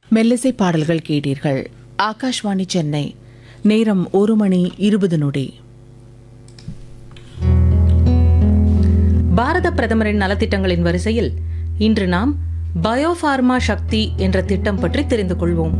மெல்லிசை பாடல்கள் கேட்டீர்கள் ஆகாஷ்வாணி சென்னை நேரம் ஒரு மணி இருபது நொடி பாரத பிரதமரின் நலத்திட்டங்களின் வரிசையில் இன்று நாம் பயோஃபார்மா சக்தி என்ற திட்டம் பற்றி தெரிந்து கொள்வோம்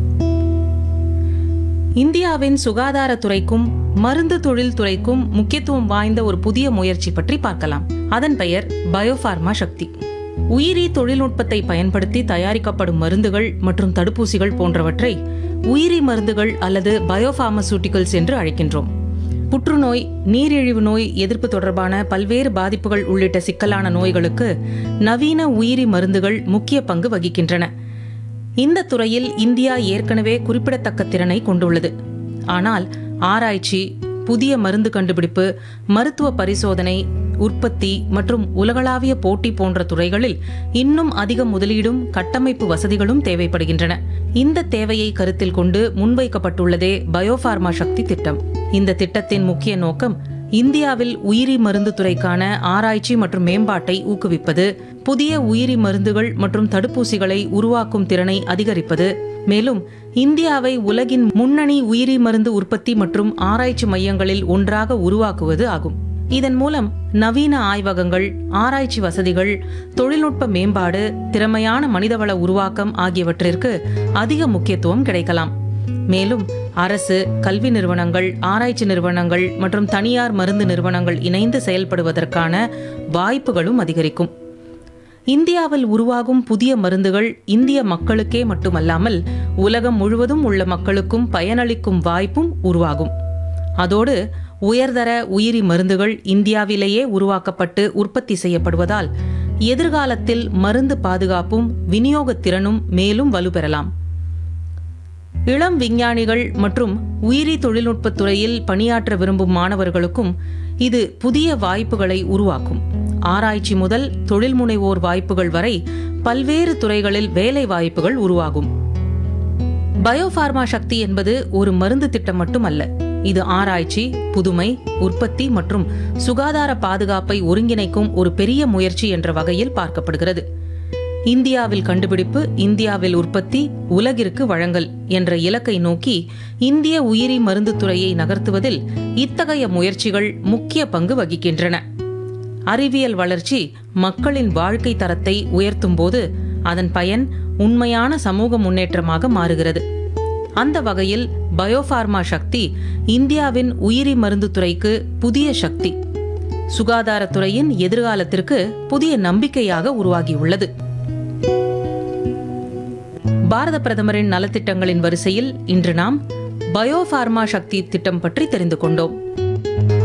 இந்தியாவின் சுகாதாரத்துறைக்கும் மருந்து தொழில் துறைக்கும் முக்கியத்துவம் வாய்ந்த ஒரு புதிய முயற்சி பற்றி பார்க்கலாம் அதன் பெயர் பயோஃபார்மா சக்தி உயிரி தொழில்நுட்பத்தை பயன்படுத்தி தயாரிக்கப்படும் மருந்துகள் மற்றும் தடுப்பூசிகள் போன்றவற்றை உயிரி மருந்துகள் அல்லது பயோஃபார்மசூட்டிகல்ஸ் என்று அழைக்கின்றோம் புற்றுநோய் நீரிழிவு நோய் எதிர்ப்பு தொடர்பான பல்வேறு பாதிப்புகள் உள்ளிட்ட சிக்கலான நோய்களுக்கு நவீன உயிரி மருந்துகள் முக்கிய பங்கு வகிக்கின்றன இந்த துறையில் இந்தியா ஏற்கனவே குறிப்பிடத்தக்க திறனை கொண்டுள்ளது ஆனால் ஆராய்ச்சி புதிய மருந்து கண்டுபிடிப்பு மருத்துவ பரிசோதனை உற்பத்தி மற்றும் உலகளாவிய போட்டி போன்ற துறைகளில் இன்னும் அதிக முதலீடும் கட்டமைப்பு வசதிகளும் தேவைப்படுகின்றன இந்த தேவையை கருத்தில் கொண்டு முன்வைக்கப்பட்டுள்ளதே பயோஃபார்மா சக்தி திட்டம் இந்த திட்டத்தின் முக்கிய நோக்கம் இந்தியாவில் உயிரி மருந்து துறைக்கான ஆராய்ச்சி மற்றும் மேம்பாட்டை ஊக்குவிப்பது புதிய உயிரி மருந்துகள் மற்றும் தடுப்பூசிகளை உருவாக்கும் திறனை அதிகரிப்பது மேலும் இந்தியாவை உலகின் முன்னணி உயிரி மருந்து உற்பத்தி மற்றும் ஆராய்ச்சி மையங்களில் ஒன்றாக உருவாக்குவது ஆகும் இதன் மூலம் நவீன ஆய்வகங்கள் ஆராய்ச்சி வசதிகள் தொழில்நுட்ப மேம்பாடு திறமையான மனிதவள உருவாக்கம் ஆகியவற்றிற்கு அதிக முக்கியத்துவம் கிடைக்கலாம் மேலும் அரசு கல்வி நிறுவனங்கள் ஆராய்ச்சி நிறுவனங்கள் மற்றும் தனியார் மருந்து நிறுவனங்கள் இணைந்து செயல்படுவதற்கான வாய்ப்புகளும் அதிகரிக்கும் இந்தியாவில் உருவாகும் புதிய மருந்துகள் இந்திய மக்களுக்கே மட்டுமல்லாமல் உலகம் முழுவதும் உள்ள மக்களுக்கும் பயனளிக்கும் வாய்ப்பும் உருவாகும் அதோடு உயர்தர உயிரி மருந்துகள் இந்தியாவிலேயே உருவாக்கப்பட்டு உற்பத்தி செய்யப்படுவதால் எதிர்காலத்தில் மருந்து பாதுகாப்பும் விநியோகத் திறனும் மேலும் வலுப்பெறலாம் இளம் விஞ்ஞானிகள் மற்றும் உயிரி தொழில்நுட்பத் துறையில் பணியாற்ற விரும்பும் மாணவர்களுக்கும் இது புதிய வாய்ப்புகளை உருவாக்கும் ஆராய்ச்சி முதல் தொழில் முனைவோர் வாய்ப்புகள் வரை பல்வேறு துறைகளில் வேலை வாய்ப்புகள் உருவாகும் பயோஃபார்மா சக்தி என்பது ஒரு மருந்து திட்டம் மட்டுமல்ல இது ஆராய்ச்சி புதுமை உற்பத்தி மற்றும் சுகாதார பாதுகாப்பை ஒருங்கிணைக்கும் ஒரு பெரிய முயற்சி என்ற வகையில் பார்க்கப்படுகிறது இந்தியாவில் கண்டுபிடிப்பு இந்தியாவில் உற்பத்தி உலகிற்கு வழங்கல் என்ற இலக்கை நோக்கி இந்திய உயிரி மருந்து துறையை நகர்த்துவதில் இத்தகைய முயற்சிகள் முக்கிய பங்கு வகிக்கின்றன அறிவியல் வளர்ச்சி மக்களின் வாழ்க்கை தரத்தை உயர்த்தும் போது அதன் பயன் உண்மையான சமூக முன்னேற்றமாக மாறுகிறது அந்த வகையில் பயோஃபார்மா சக்தி இந்தியாவின் உயிரி மருந்து துறைக்கு புதிய சக்தி சுகாதாரத்துறையின் எதிர்காலத்திற்கு புதிய நம்பிக்கையாக உருவாகியுள்ளது பாரத பிரதமரின் நலத்திட்டங்களின் வரிசையில் இன்று நாம் பயோஃபார்மா சக்தி திட்டம் பற்றி தெரிந்து கொண்டோம்